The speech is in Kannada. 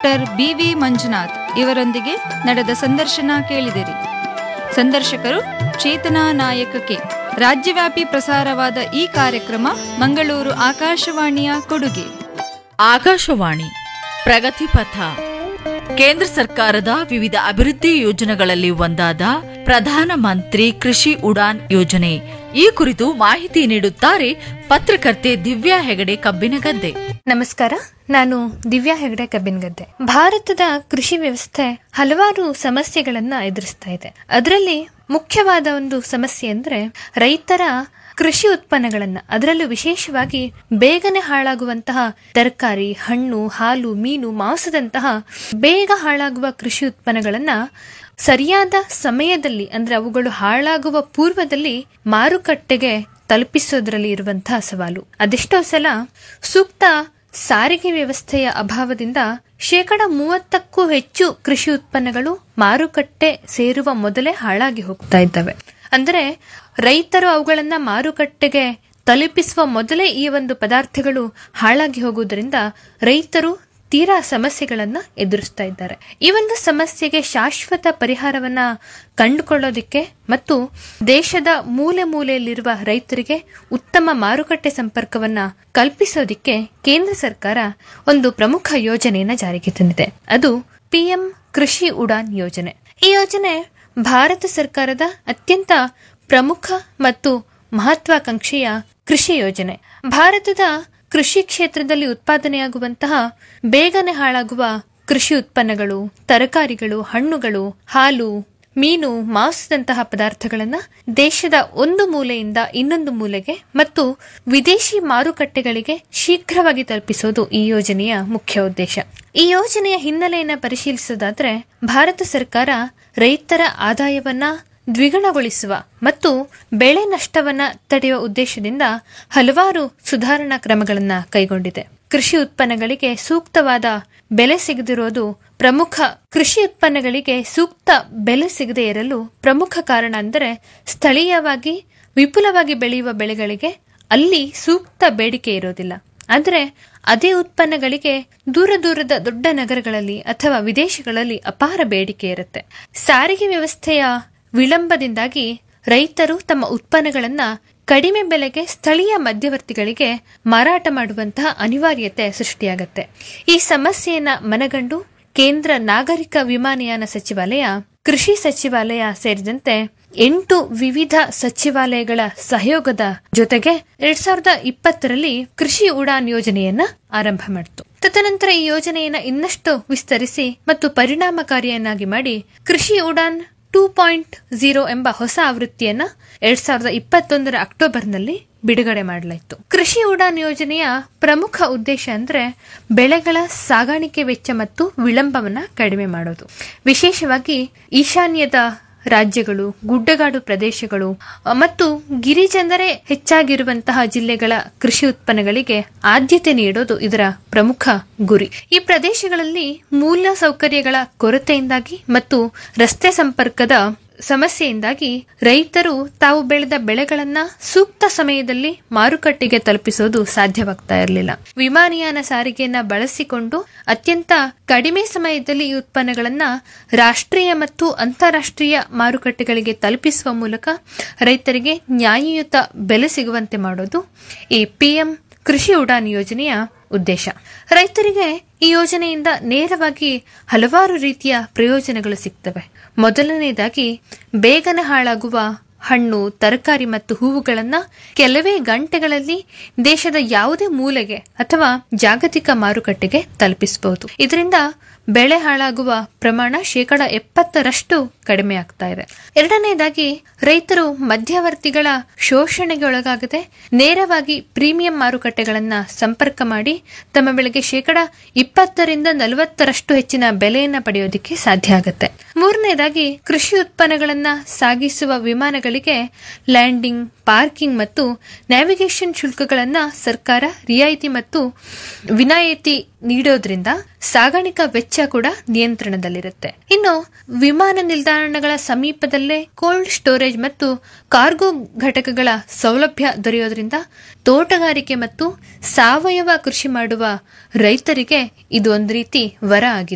ಡಾಕ್ಟರ್ ಬಿ ವಿ ಮಂಜುನಾಥ್ ಇವರೊಂದಿಗೆ ನಡೆದ ಸಂದರ್ಶನ ಕೇಳಿದಿರಿ ಸಂದರ್ಶಕರು ಚೇತನಾ ನಾಯಕ ಕೆ ರಾಜ್ಯವ್ಯಾಪಿ ಪ್ರಸಾರವಾದ ಈ ಕಾರ್ಯಕ್ರಮ ಮಂಗಳೂರು ಆಕಾಶವಾಣಿಯ ಕೊಡುಗೆ ಆಕಾಶವಾಣಿ ಪ್ರಗತಿಪಥ ಕೇಂದ್ರ ಸರ್ಕಾರದ ವಿವಿಧ ಅಭಿವೃದ್ಧಿ ಯೋಜನೆಗಳಲ್ಲಿ ಒಂದಾದ ಪ್ರಧಾನ ಮಂತ್ರಿ ಕೃಷಿ ಉಡಾನ್ ಯೋಜನೆ ಈ ಕುರಿತು ಮಾಹಿತಿ ನೀಡುತ್ತಾರೆ ಪತ್ರಕರ್ತೆ ದಿವ್ಯಾ ಹೆಗಡೆ ಕಬ್ಬಿನಗದ್ದೆ ನಮಸ್ಕಾರ ನಾನು ದಿವ್ಯಾ ಹೆಗಡೆ ಕಬ್ಬಿನಗದ್ದೆ ಭಾರತದ ಕೃಷಿ ವ್ಯವಸ್ಥೆ ಹಲವಾರು ಸಮಸ್ಯೆಗಳನ್ನ ಎದುರಿಸ್ತಾ ಇದೆ ಅದರಲ್ಲಿ ಮುಖ್ಯವಾದ ಒಂದು ಸಮಸ್ಯೆ ಅಂದ್ರೆ ರೈತರ ಕೃಷಿ ಉತ್ಪನ್ನಗಳನ್ನ ಅದರಲ್ಲೂ ವಿಶೇಷವಾಗಿ ಬೇಗನೆ ಹಾಳಾಗುವಂತಹ ತರಕಾರಿ ಹಣ್ಣು ಹಾಲು ಮೀನು ಮಾಂಸದಂತಹ ಬೇಗ ಹಾಳಾಗುವ ಕೃಷಿ ಉತ್ಪನ್ನಗಳನ್ನ ಸರಿಯಾದ ಸಮಯದಲ್ಲಿ ಅಂದ್ರೆ ಅವುಗಳು ಹಾಳಾಗುವ ಪೂರ್ವದಲ್ಲಿ ಮಾರುಕಟ್ಟೆಗೆ ತಲುಪಿಸೋದ್ರಲ್ಲಿ ಇರುವಂತಹ ಸವಾಲು ಅದೆಷ್ಟೋ ಸಲ ಸೂಕ್ತ ಸಾರಿಗೆ ವ್ಯವಸ್ಥೆಯ ಅಭಾವದಿಂದ ಶೇಕಡ ಮೂವತ್ತಕ್ಕೂ ಹೆಚ್ಚು ಕೃಷಿ ಉತ್ಪನ್ನಗಳು ಮಾರುಕಟ್ಟೆ ಸೇರುವ ಮೊದಲೇ ಹಾಳಾಗಿ ಹೋಗ್ತಾ ಇದ್ದಾವೆ ಅಂದರೆ ರೈತರು ಅವುಗಳನ್ನ ಮಾರುಕಟ್ಟೆಗೆ ತಲುಪಿಸುವ ಮೊದಲೇ ಈ ಒಂದು ಪದಾರ್ಥಗಳು ಹಾಳಾಗಿ ಹೋಗುವುದರಿಂದ ರೈತರು ತೀರಾ ಸಮಸ್ಯೆಗಳನ್ನ ಎದುರಿಸ್ತಾ ಇದ್ದಾರೆ ಈ ಒಂದು ಸಮಸ್ಯೆಗೆ ಶಾಶ್ವತ ಪರಿಹಾರವನ್ನ ಕಂಡುಕೊಳ್ಳೋದಿಕ್ಕೆ ಮತ್ತು ದೇಶದ ಮೂಲೆ ಮೂಲೆಯಲ್ಲಿರುವ ರೈತರಿಗೆ ಉತ್ತಮ ಮಾರುಕಟ್ಟೆ ಸಂಪರ್ಕವನ್ನ ಕಲ್ಪಿಸೋದಿಕ್ಕೆ ಕೇಂದ್ರ ಸರ್ಕಾರ ಒಂದು ಪ್ರಮುಖ ಯೋಜನೆಯನ್ನ ಜಾರಿಗೆ ತಂದಿದೆ ಅದು ಪಿಎಂ ಕೃಷಿ ಉಡಾನ್ ಯೋಜನೆ ಈ ಯೋಜನೆ ಭಾರತ ಸರ್ಕಾರದ ಅತ್ಯಂತ ಪ್ರಮುಖ ಮತ್ತು ಮಹತ್ವಾಕಾಂಕ್ಷೆಯ ಕೃಷಿ ಯೋಜನೆ ಭಾರತದ ಕೃಷಿ ಕ್ಷೇತ್ರದಲ್ಲಿ ಉತ್ಪಾದನೆಯಾಗುವಂತಹ ಬೇಗನೆ ಹಾಳಾಗುವ ಕೃಷಿ ಉತ್ಪನ್ನಗಳು ತರಕಾರಿಗಳು ಹಣ್ಣುಗಳು ಹಾಲು ಮೀನು ಮಾಂಸದಂತಹ ಪದಾರ್ಥಗಳನ್ನ ದೇಶದ ಒಂದು ಮೂಲೆಯಿಂದ ಇನ್ನೊಂದು ಮೂಲೆಗೆ ಮತ್ತು ವಿದೇಶಿ ಮಾರುಕಟ್ಟೆಗಳಿಗೆ ಶೀಘ್ರವಾಗಿ ತಲುಪಿಸೋದು ಈ ಯೋಜನೆಯ ಮುಖ್ಯ ಉದ್ದೇಶ ಈ ಯೋಜನೆಯ ಹಿನ್ನೆಲೆಯನ್ನ ಪರಿಶೀಲಿಸೋದಾದ್ರೆ ಭಾರತ ಸರ್ಕಾರ ರೈತರ ಆದಾಯವನ್ನ ದ್ವಿಗುಣಗೊಳಿಸುವ ಮತ್ತು ಬೆಳೆ ನಷ್ಟವನ್ನ ತಡೆಯುವ ಉದ್ದೇಶದಿಂದ ಹಲವಾರು ಸುಧಾರಣಾ ಕ್ರಮಗಳನ್ನ ಕೈಗೊಂಡಿದೆ ಕೃಷಿ ಉತ್ಪನ್ನಗಳಿಗೆ ಸೂಕ್ತವಾದ ಬೆಲೆ ಸಿಗದಿರೋದು ಪ್ರಮುಖ ಕೃಷಿ ಉತ್ಪನ್ನಗಳಿಗೆ ಸೂಕ್ತ ಬೆಲೆ ಸಿಗದೇ ಇರಲು ಪ್ರಮುಖ ಕಾರಣ ಅಂದರೆ ಸ್ಥಳೀಯವಾಗಿ ವಿಪುಲವಾಗಿ ಬೆಳೆಯುವ ಬೆಳೆಗಳಿಗೆ ಅಲ್ಲಿ ಸೂಕ್ತ ಬೇಡಿಕೆ ಇರೋದಿಲ್ಲ ಆದರೆ ಅದೇ ಉತ್ಪನ್ನಗಳಿಗೆ ದೂರ ದೂರದ ದೊಡ್ಡ ನಗರಗಳಲ್ಲಿ ಅಥವಾ ವಿದೇಶಗಳಲ್ಲಿ ಅಪಾರ ಬೇಡಿಕೆ ಇರುತ್ತೆ ಸಾರಿಗೆ ವ್ಯವಸ್ಥೆಯ ವಿಳಂಬದಿಂದಾಗಿ ರೈತರು ತಮ್ಮ ಉತ್ಪನ್ನಗಳನ್ನ ಕಡಿಮೆ ಬೆಲೆಗೆ ಸ್ಥಳೀಯ ಮಧ್ಯವರ್ತಿಗಳಿಗೆ ಮಾರಾಟ ಮಾಡುವಂತಹ ಅನಿವಾರ್ಯತೆ ಸೃಷ್ಟಿಯಾಗತ್ತೆ ಈ ಸಮಸ್ಯೆಯನ್ನ ಮನಗಂಡು ಕೇಂದ್ರ ನಾಗರಿಕ ವಿಮಾನಯಾನ ಸಚಿವಾಲಯ ಕೃಷಿ ಸಚಿವಾಲಯ ಸೇರಿದಂತೆ ಎಂಟು ವಿವಿಧ ಸಚಿವಾಲಯಗಳ ಸಹಯೋಗದ ಜೊತೆಗೆ ಎರಡ್ ಸಾವಿರದ ಇಪ್ಪತ್ತರಲ್ಲಿ ಕೃಷಿ ಉಡಾನ್ ಯೋಜನೆಯನ್ನ ಆರಂಭ ಮಾಡಿತು ತದನಂತರ ಈ ಯೋಜನೆಯನ್ನ ಇನ್ನಷ್ಟು ವಿಸ್ತರಿಸಿ ಮತ್ತು ಪರಿಣಾಮಕಾರಿಯನ್ನಾಗಿ ಮಾಡಿ ಕೃಷಿ ಉಡಾನ್ ಟೂ ಪಾಯಿಂಟ್ ಝೀರೋ ಎಂಬ ಹೊಸ ಆವೃತ್ತಿಯನ್ನ ಎರಡ್ ಸಾವಿರದ ಇಪ್ಪತ್ತೊಂದರ ಅಕ್ಟೋಬರ್ನಲ್ಲಿ ಬಿಡುಗಡೆ ಮಾಡಲಾಯಿತು ಕೃಷಿ ಉಡಾನ್ ಯೋಜನೆಯ ಪ್ರಮುಖ ಉದ್ದೇಶ ಅಂದ್ರೆ ಬೆಳೆಗಳ ಸಾಗಾಣಿಕೆ ವೆಚ್ಚ ಮತ್ತು ವಿಳಂಬವನ್ನ ಕಡಿಮೆ ಮಾಡೋದು ವಿಶೇಷವಾಗಿ ಈಶಾನ್ಯದ ರಾಜ್ಯಗಳು ಗುಡ್ಡಗಾಡು ಪ್ರದೇಶಗಳು ಮತ್ತು ಗಿರಿಜನರೇ ಹೆಚ್ಚಾಗಿರುವಂತಹ ಜಿಲ್ಲೆಗಳ ಕೃಷಿ ಉತ್ಪನ್ನಗಳಿಗೆ ಆದ್ಯತೆ ನೀಡೋದು ಇದರ ಪ್ರಮುಖ ಗುರಿ ಈ ಪ್ರದೇಶಗಳಲ್ಲಿ ಮೂಲ ಸೌಕರ್ಯಗಳ ಕೊರತೆಯಿಂದಾಗಿ ಮತ್ತು ರಸ್ತೆ ಸಂಪರ್ಕದ ಸಮಸ್ಯೆಯಿಂದಾಗಿ ರೈತರು ತಾವು ಬೆಳೆದ ಬೆಳೆಗಳನ್ನ ಸೂಕ್ತ ಸಮಯದಲ್ಲಿ ಮಾರುಕಟ್ಟೆಗೆ ತಲುಪಿಸೋದು ಸಾಧ್ಯವಾಗ್ತಾ ಇರಲಿಲ್ಲ ವಿಮಾನಯಾನ ಸಾರಿಗೆಯನ್ನ ಬಳಸಿಕೊಂಡು ಅತ್ಯಂತ ಕಡಿಮೆ ಸಮಯದಲ್ಲಿ ಈ ಉತ್ಪನ್ನಗಳನ್ನ ರಾಷ್ಟ್ರೀಯ ಮತ್ತು ಅಂತಾರಾಷ್ಟ್ರೀಯ ಮಾರುಕಟ್ಟೆಗಳಿಗೆ ತಲುಪಿಸುವ ಮೂಲಕ ರೈತರಿಗೆ ನ್ಯಾಯಯುತ ಬೆಲೆ ಸಿಗುವಂತೆ ಮಾಡೋದು ಈ ಪಿಎಂ ಕೃಷಿ ಉಡಾನ್ ಯೋಜನೆಯ ಉದ್ದೇಶ ರೈತರಿಗೆ ಈ ಯೋಜನೆಯಿಂದ ನೇರವಾಗಿ ಹಲವಾರು ರೀತಿಯ ಪ್ರಯೋಜನಗಳು ಸಿಗ್ತವೆ ಮೊದಲನೇದಾಗಿ ಬೇಗನೆ ಹಾಳಾಗುವ ಹಣ್ಣು ತರಕಾರಿ ಮತ್ತು ಹೂವುಗಳನ್ನ ಕೆಲವೇ ಗಂಟೆಗಳಲ್ಲಿ ದೇಶದ ಯಾವುದೇ ಮೂಲೆಗೆ ಅಥವಾ ಜಾಗತಿಕ ಮಾರುಕಟ್ಟೆಗೆ ತಲುಪಿಸಬಹುದು ಇದರಿಂದ ಬೆಳೆ ಹಾಳಾಗುವ ಪ್ರಮಾಣ ಶೇಕಡ ಎಪ್ಪತ್ತರಷ್ಟು ಕಡಿಮೆ ಆಗ್ತಾ ಇದೆ ಎರಡನೇದಾಗಿ ರೈತರು ಮಧ್ಯವರ್ತಿಗಳ ಶೋಷಣೆಗೆ ಒಳಗಾಗದೆ ನೇರವಾಗಿ ಪ್ರೀಮಿಯಂ ಮಾರುಕಟ್ಟೆಗಳನ್ನ ಸಂಪರ್ಕ ಮಾಡಿ ತಮ್ಮ ಬೆಳೆಗೆ ಶೇಕಡ ಇಪ್ಪತ್ತರಿಂದ ನಲವತ್ತರಷ್ಟು ಹೆಚ್ಚಿನ ಬೆಲೆಯನ್ನ ಪಡೆಯೋದಿಕ್ಕೆ ಸಾಧ್ಯ ಆಗುತ್ತೆ ಮೂರನೇದಾಗಿ ಕೃಷಿ ಉತ್ಪನ್ನಗಳನ್ನ ಸಾಗಿಸುವ ವಿಮಾನಗಳಿಗೆ ಲ್ಯಾಂಡಿಂಗ್ ಪಾರ್ಕಿಂಗ್ ಮತ್ತು ನ್ಯಾವಿಗೇಷನ್ ಶುಲ್ಕಗಳನ್ನ ಸರ್ಕಾರ ರಿಯಾಯಿತಿ ಮತ್ತು ವಿನಾಯಿತಿ ನೀಡೋದ್ರಿಂದ ಸಾಗಾಣಿಕಾ ವೆಚ್ಚ ಕೂಡ ನಿಯಂತ್ರಣದಲ್ಲಿರುತ್ತೆ ಇನ್ನು ವಿಮಾನ ನಿಲ್ದಾಣಗಳ ಸಮೀಪದಲ್ಲೇ ಕೋಲ್ಡ್ ಸ್ಟೋರೇಜ್ ಮತ್ತು ಕಾರ್ಗೋ ಘಟಕಗಳ ಸೌಲಭ್ಯ ದೊರೆಯೋದ್ರಿಂದ ತೋಟಗಾರಿಕೆ ಮತ್ತು ಸಾವಯವ ಕೃಷಿ ಮಾಡುವ ರೈತರಿಗೆ ಇದು ಒಂದು ರೀತಿ ವರ ಆಗಿದೆ